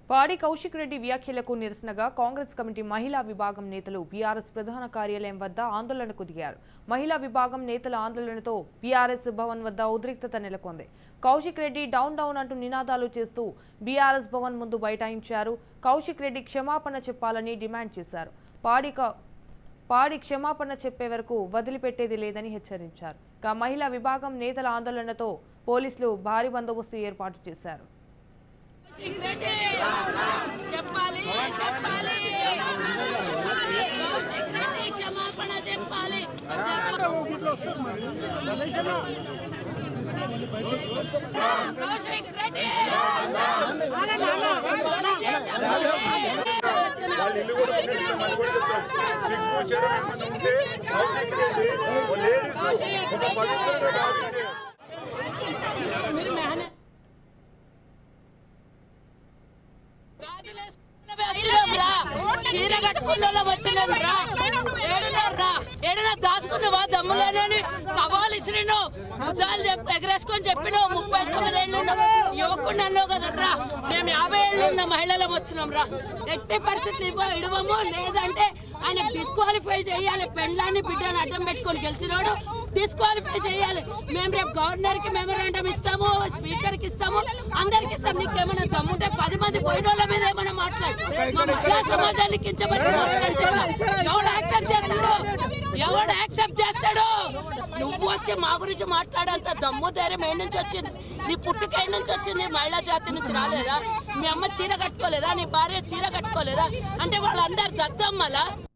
పాడి కౌశిక్ రెడ్డి వ్యాఖ్యలకు నిరసనగా కాంగ్రెస్ కమిటీ మహిళా విభాగం నేతలు బీఆర్ఎస్ ప్రధాన కార్యాలయం వద్ద ఆందోళనకు దిగారు మహిళా విభాగం నేతల ఆందోళనతో బీఆర్ఎస్ భవన్ వద్ద ఉద్రిక్తత నెలకొంది కౌశిక్ రెడ్డి డౌన్ డౌన్ అంటూ నినాదాలు చేస్తూ బీఆర్ఎస్ భవన్ ముందు బైఠాయించారు కౌశిక్ రెడ్డి క్షమాపణ చెప్పాలని డిమాండ్ చేశారు పాడి క- పాడి క్షమాపణ చెప్పే వరకు వదిలిపెట్టేది లేదని హెచ్చరించారు ఇక మహిళా విభాగం నేతల ఆందోళనతో పోలీసులు భారీ బందోబస్తు ఏర్పాటు చేశారు చెప్పాలి చెప్పాలి కౌశిక్ రెడ్డి క్షమాపణ చెప్పాలి కౌశిక్ రెడ్డి వాళ్ళ ఇల్లు కూడా చూపిస్తాం మనం కూడా చెప్తాం సిగ్గు శరం ఏమన్నా ఉంటే కౌశిక్ రెడ్డి ఓ లేడీస్ ఒక పవిత్రత భావించి మీరు మేనేజ్ వచ్చినాం రా చీర కట్టుకున్న వచ్చినాం రా ఏడున్నారు రా ఏడున దాచుకున్నావా దమ్ములేనని సవాల్ ఇసిరిను భుజాలు చెప్పి ఎగరేసుకొని చెప్పినావు ముప్పై తొమ్మిది ఏళ్ళు యువకుడు అన్నావు కదరా మేము యాభై ఏళ్ళు ఉన్న మహిళలం వచ్చినాం రా ఎట్టి పరిస్థితులు ఇవ్వ ఇడవము లేదంటే ఆయన డిస్క్వాలిఫై చేయాలి పెండ్లాన్ని బిడ్డని అడ్డం పెట్టుకొని గెలిచినాడు డిస్క్వాలిఫై చేయాలి మేము రేపు గవర్నర్ కి మెమరాండం ఇస్తాము స్పీకర్ కి ఇస్తాము అందరికి ఇస్తాం నీకేమైనా దమ్ముంటే పది మంది పోయిన వాళ్ళ మీద ఏమైనా మాట్లాడు మా మహిళా సమాజాన్ని కించబట్టి మాట్లాడితే ఎవడు యాక్సెప్ట్ చేస్తాడు ఎవడు యాక్సెప్ట్ చేస్తాడు నువ్వు వచ్చి మా గురించి మాట్లాడంత దమ్ము ధైర్యం ఏడు నుంచి వచ్చింది నీ పుట్టుక ఏడు నుంచి వచ్చింది మహిళా జాతి నుంచి రాలేదా మీ అమ్మ చీర కట్టుకోలేదా నీ భార్య చీర కట్టుకోలేదా అంటే వాళ్ళందరు దద్దమ్మలా